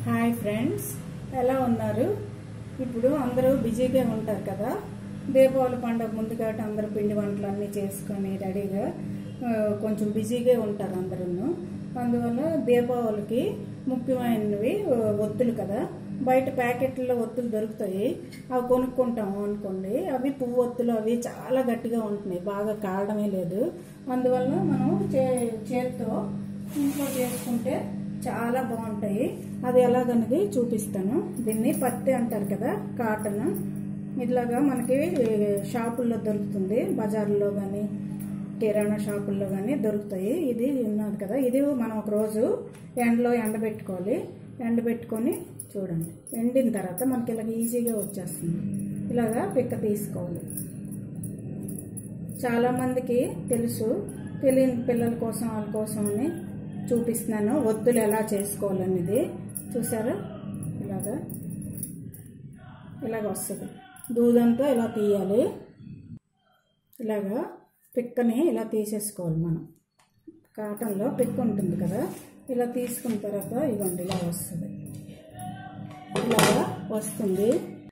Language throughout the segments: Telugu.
హాయ్ ఫ్రెండ్స్ ఎలా ఉన్నారు ఇప్పుడు అందరూ బిజీగా ఉంటారు కదా దీపావళి పండుగ ముందు కాబట్టి అందరూ పిండి వంటలు అన్నీ చేసుకొని రెడీగా ఆ, కొంచెం బిజీగా ఉంటారు అందరూ అందువల్ల దీపావళికి ముఖ్యమైనవి ఆ, ఒత్తులు కదా బయట ప్యాకెట్లో ఒత్తులు దొరుకుతాయి అవి కొనుక్కుంటాము అనుకోండి అవి పువ్వు ఒత్తులు అవి చాలా గట్టిగా ఉంటున్నాయి బాగా కాలడమే లేదు అందువల్ల మనం చే చేత్తో ఇంట్లో చేసుకుంటే చాలా బాగుంటాయి అది ఎలాగన్నది చూపిస్తాను దీన్ని పత్తి అంటారు కదా కాటన్ ఇట్లాగా మనకి షాపుల్లో దొరుకుతుంది బజార్లో కానీ కిరాణా షాపుల్లో కానీ దొరుకుతాయి ఇది ఉన్నది కదా ఇది మనం ఒక రోజు ఎండలో ఎండబెట్టుకోవాలి ఎండబెట్టుకొని చూడండి ఎండిన తర్వాత మనకి ఇలాగ ఈజీగా వచ్చేస్తుంది ఇలాగా పిక్క తీసుకోవాలి చాలా మందికి తెలుసు తెలియని పిల్లల కోసం వాళ్ళ కోసం అని చూపిస్తున్నాను ఒత్తులు ఎలా చేసుకోవాలనేది చూసారా ఇలాగా ఇలాగ వస్తుంది దూదంతో ఇలా తీయాలి ఇలాగా పిక్కని ఇలా తీసేసుకోవాలి మనం కాటన్లో పిక్క ఉంటుంది కదా ఇలా తీసుకున్న తర్వాత ఇవ్వండి ఇలా వస్తుంది ఇలాగా వస్తుంది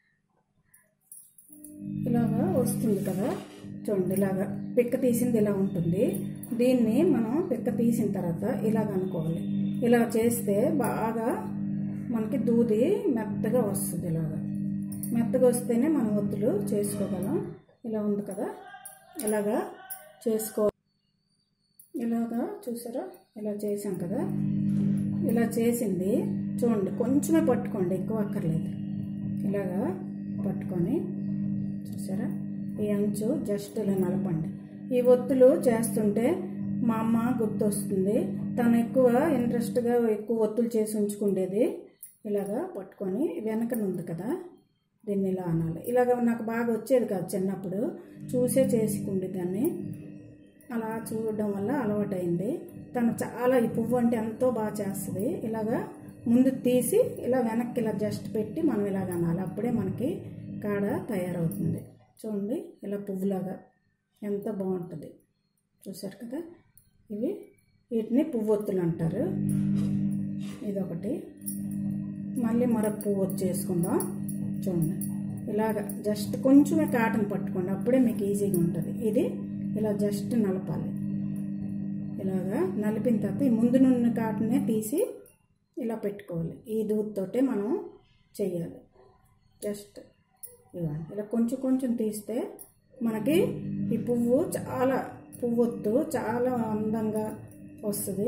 ఇలాగా వస్తుంది కదా చూడండి ఇలాగా పిక్క తీసింది ఇలా ఉంటుంది దీన్ని మనం పిక్క తీసిన తర్వాత ఇలాగ అనుకోవాలి ఇలా చేస్తే బాగా మనకి దూది మెత్తగా వస్తుంది ఇలాగా మెత్తగా వస్తేనే మనం ఒత్తులు చేసుకోగలం ఇలా ఉంది కదా ఇలాగా చేసుకో ఇలాగా చూసారా ఇలా చేసాం కదా ఇలా చేసింది చూడండి కొంచెమే పట్టుకోండి ఎక్కువ అక్కర్లేదు ఇలాగా పట్టుకొని చూసారా ఈ అంచు జస్ట్ ఇలా నలపండి ఈ ఒత్తులు చేస్తుంటే మా అమ్మ గుర్తొస్తుంది తను ఎక్కువ ఇంట్రెస్ట్గా ఎక్కువ ఒత్తులు చేసి ఉంచుకుండేది ఇలాగా పట్టుకొని వెనకన ఉంది కదా దీన్ని ఇలా అనాలి ఇలాగ నాకు బాగా వచ్చేది కాదు చిన్నప్పుడు చూసే చేసుకుండేదాన్ని అలా చూడడం వల్ల అలవాటైంది తను చాలా ఈ పువ్వు అంటే ఎంతో బాగా చేస్తుంది ఇలాగా ముందు తీసి ఇలా వెనక్కి ఇలా జస్ట్ పెట్టి మనం ఇలాగ అనాలి అప్పుడే మనకి కాడ తయారవుతుంది చూడండి ఇలా పువ్వులాగా ఎంత బాగుంటుంది చూసారు కదా ఇవి వీటిని పువ్వొత్తులు అంటారు ఇదొకటి మళ్ళీ మరొక పువ్వొత్తు చేసుకుందాం చూడండి ఇలాగ జస్ట్ కొంచెమే కాటన్ పట్టుకోండి అప్పుడే మీకు ఈజీగా ఉంటుంది ఇది ఇలా జస్ట్ నలపాలి ఇలాగా నలిపిన తర్వాత ఈ ముందు నున్న కాటనే తీసి ఇలా పెట్టుకోవాలి ఈ దూదితోటే మనం చెయ్యాలి జస్ట్ ఇవ్వండి ఇలా కొంచెం కొంచెం తీస్తే మనకి ఈ పువ్వు చాలా పువ్వొత్తు చాలా అందంగా వస్తుంది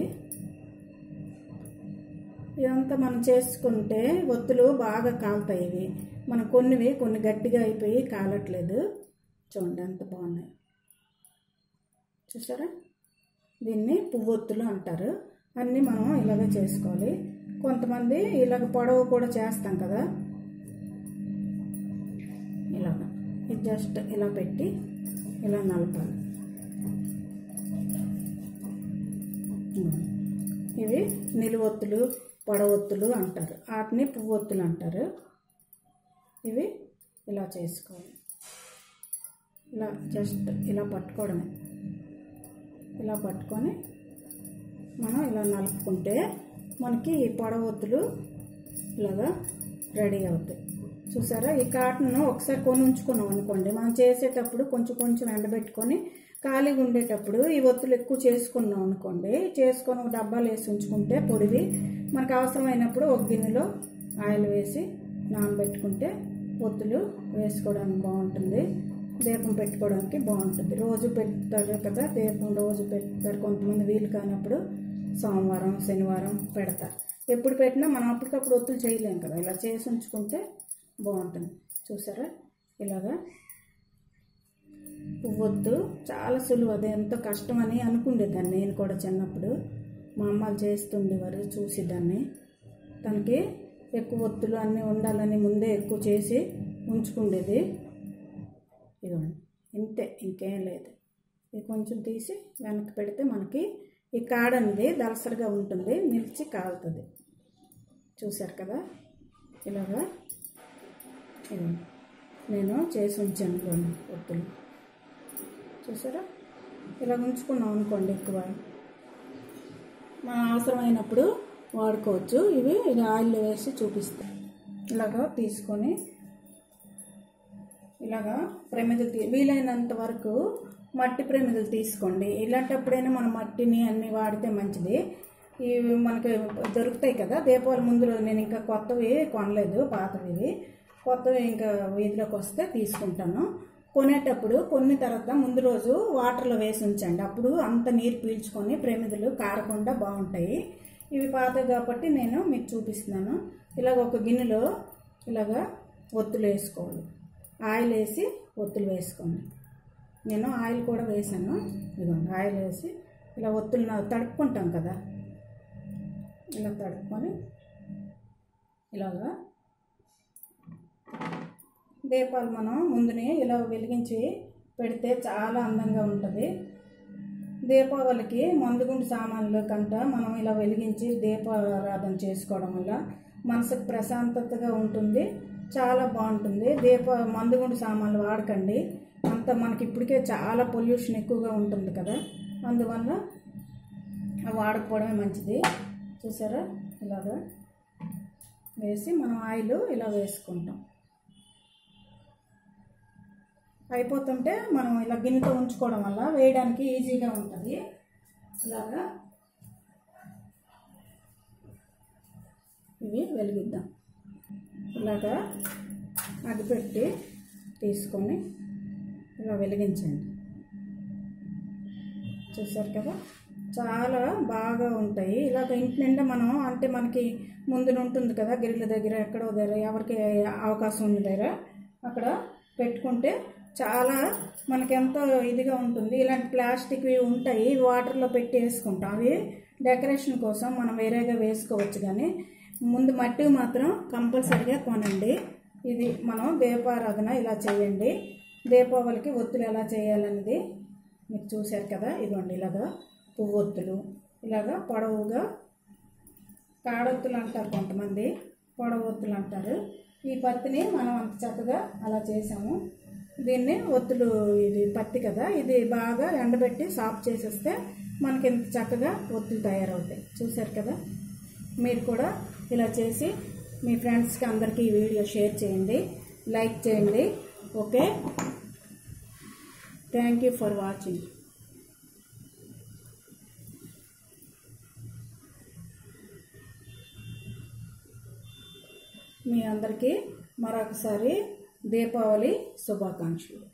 ఇదంతా మనం చేసుకుంటే ఒత్తులు బాగా కాలుతాయి ఇవి మనం కొన్నివి కొన్ని గట్టిగా అయిపోయి కాలట్లేదు చూడండి ఎంత బాగున్నాయి చూసారా దీన్ని పువ్వొత్తులు అంటారు అన్నీ మనం ఇలాగ చేసుకోవాలి కొంతమంది ఇలాగ పొడవు కూడా చేస్తాం కదా ఇలాగ ఇది జస్ట్ ఇలా పెట్టి ఇలా నలపాలి ఇవి నిలువొత్తులు పొడవొత్తులు అంటారు వాటిని పువ్వొత్తులు అంటారు ఇవి ఇలా చేసుకోవాలి ఇలా జస్ట్ ఇలా పట్టుకోవడమే ఇలా పట్టుకొని మనం ఇలా నలుపుకుంటే మనకి ఈ పొడవొత్తులు ఇలాగా రెడీ అవుతాయి చూసారా ఈ కాటన్ ఒకసారి కొని ఉంచుకున్నాం అనుకోండి మనం చేసేటప్పుడు కొంచెం కొంచెం ఎండబెట్టుకొని ఖాళీగా ఉండేటప్పుడు ఈ ఒత్తులు ఎక్కువ చేసుకున్నాం అనుకోండి చేసుకొని ఒక డబ్బాలు వేసి ఉంచుకుంటే పొడివి మనకు అవసరమైనప్పుడు ఒక గిన్నెలో ఆయిల్ వేసి నానబెట్టుకుంటే ఒత్తులు వేసుకోవడానికి బాగుంటుంది దీపం పెట్టుకోవడానికి బాగుంటుంది రోజు పెడతారు కదా దీపం రోజు పెడతారు కొంతమంది వీలు కానప్పుడు సోమవారం శనివారం పెడతారు ఎప్పుడు పెట్టినా మనం అప్పటికప్పుడు ఒత్తులు చేయలేం కదా ఇలా చేసి ఉంచుకుంటే బాగుంటుంది చూసారా ఇలాగా పువ్వొత్తు చాలా సులువు అది ఎంతో కష్టమని అనుకుండేదాన్ని నేను కూడా చిన్నప్పుడు మా అమ్మలు చేస్తుండేవారు చూసేదాన్ని తనకి ఎక్కువ ఒత్తులు అన్నీ ఉండాలని ముందే ఎక్కువ చేసి ఉంచుకుండేది ఇదిగోండి ఇంతే ఇంకేం లేదు ఇది కొంచెం తీసి వెనక్కి పెడితే మనకి ఈ కాడ అనేది దలసరిగా ఉంటుంది నిలిచి కాలుతుంది చూశారు కదా ఇలాగా ఇదిగోండి నేను చేసి ఉంచాను ఇదిగోండి ఒత్తులు చూసారా ఇలా ఉంచుకున్నాం అనుకోండి ఎక్కువ మనం అవసరమైనప్పుడు వాడుకోవచ్చు ఇవి ఇది ఆయిల్ వేసి చూపిస్తాను ఇలాగా తీసుకొని ఇలాగా ప్రమిదలు తీ వీలైనంత వరకు మట్టి ప్రమిదలు తీసుకోండి ఇలాంటప్పుడైనా మనం మట్టిని అన్ని వాడితే మంచిది ఇవి మనకి దొరుకుతాయి కదా దీపావళి ముందు రోజు నేను ఇంకా కొత్తవి కొనలేదు పాతవి ఇవి. కొత్తవి ఇంకా వీధిలోకి వస్తే తీసుకుంటాను కొనేటప్పుడు కొన్ని తర్వాత ముందు రోజు వాటర్లో వేసి ఉంచండి అప్పుడు అంత నీరు పీల్చుకొని ప్రమిదలు కారకుండా బాగుంటాయి ఇవి పాతవి కాబట్టి నేను మీకు చూపిస్తున్నాను ఇలాగ ఒక గిన్నెలో ఇలాగా ఒత్తులు వేసుకోవాలి ఆయిల్ వేసి ఒత్తులు వేసుకోండి నేను ఆయిల్ కూడా వేసాను ఇదిగోండి ఆయిల్ వేసి ఇలా ఒత్తులు నా- తడుపుకుంటాం కదా ఇలా తడుపుకొని ఇలాగా దీపాలు మనం ముందునే ఇలా వెలిగించి పెడితే చాలా అందంగా ఉంటుంది దీపావళికి మందుగుండు సామాన్లు కంట మనం ఇలా వెలిగించి దీపారాధన చేసుకోవడం వల్ల మనసుకు ప్రశాంతతగా ఉంటుంది చాలా బాగుంటుంది దీప మందుగుండు సామాన్లు వాడకండి అంత మనకి ఇప్పటికే చాలా పొల్యూషన్ ఎక్కువగా ఉంటుంది కదా అందువల్ల అవి వాడకపోవడమే మంచిది చూసారా ఇలాగా వేసి మనం ఆయిల్ ఇలా వేసుకుంటాం అయిపోతుంటే మనం ఇలా గిన్నెతో ఉంచుకోవడం వల్ల వేయడానికి ఈజీగా ఉంటుంది ఇలాగా ఇవి వెలిగిద్దాం ఇలాగా అగ్గిపెట్టి తీసుకొని ఇలా వెలిగించండి చూసారు కదా చాలా బాగా ఉంటాయి ఇలాగ ఇంటి నిండా మనం అంటే మనకి ముందున ఉంటుంది కదా గిరిల దగ్గర ఎక్కడో దగ్గర ఎవరికి అవకాశం ఉంది దగ్గర అక్కడ పెట్టుకుంటే చాలా మనకి ఎంతో ఇదిగా ఉంటుంది ఇలాంటి ప్లాస్టిక్వి ఉంటాయి వాటర్లో పెట్టి వేసుకుంటాం అవి డెకరేషన్ కోసం మనం వేరేగా వేసుకోవచ్చు కానీ ముందు మట్టి మాత్రం కంపల్సరిగా కొనండి ఇది మనం దీపారాధన ఇలా చేయండి దీపావళికి ఒత్తులు ఎలా చేయాలనేది మీరు చూశారు కదా ఇదిగోండి ఇలాగా పువ్వు ఒత్తులు ఇలాగా పొడవుగా కాడొత్తులు అంటారు కొంతమంది పొడవు ఒత్తులు అంటారు ఈ పత్తిని మనం అంత చక్కగా అలా చేసాము దీన్ని ఒత్తులు ఇది పత్తి కదా ఇది బాగా ఎండబెట్టి సాఫ్ చేసేస్తే మనకి ఇంత చక్కగా ఒత్తులు తయారవుతాయి చూశారు కదా మీరు కూడా ఇలా చేసి మీ ఫ్రెండ్స్కి అందరికీ ఈ వీడియో షేర్ చేయండి లైక్ చేయండి okay thank you for watching మీ అందరికీ మరొకసారి దీపావళి శుభాకాంక్షలు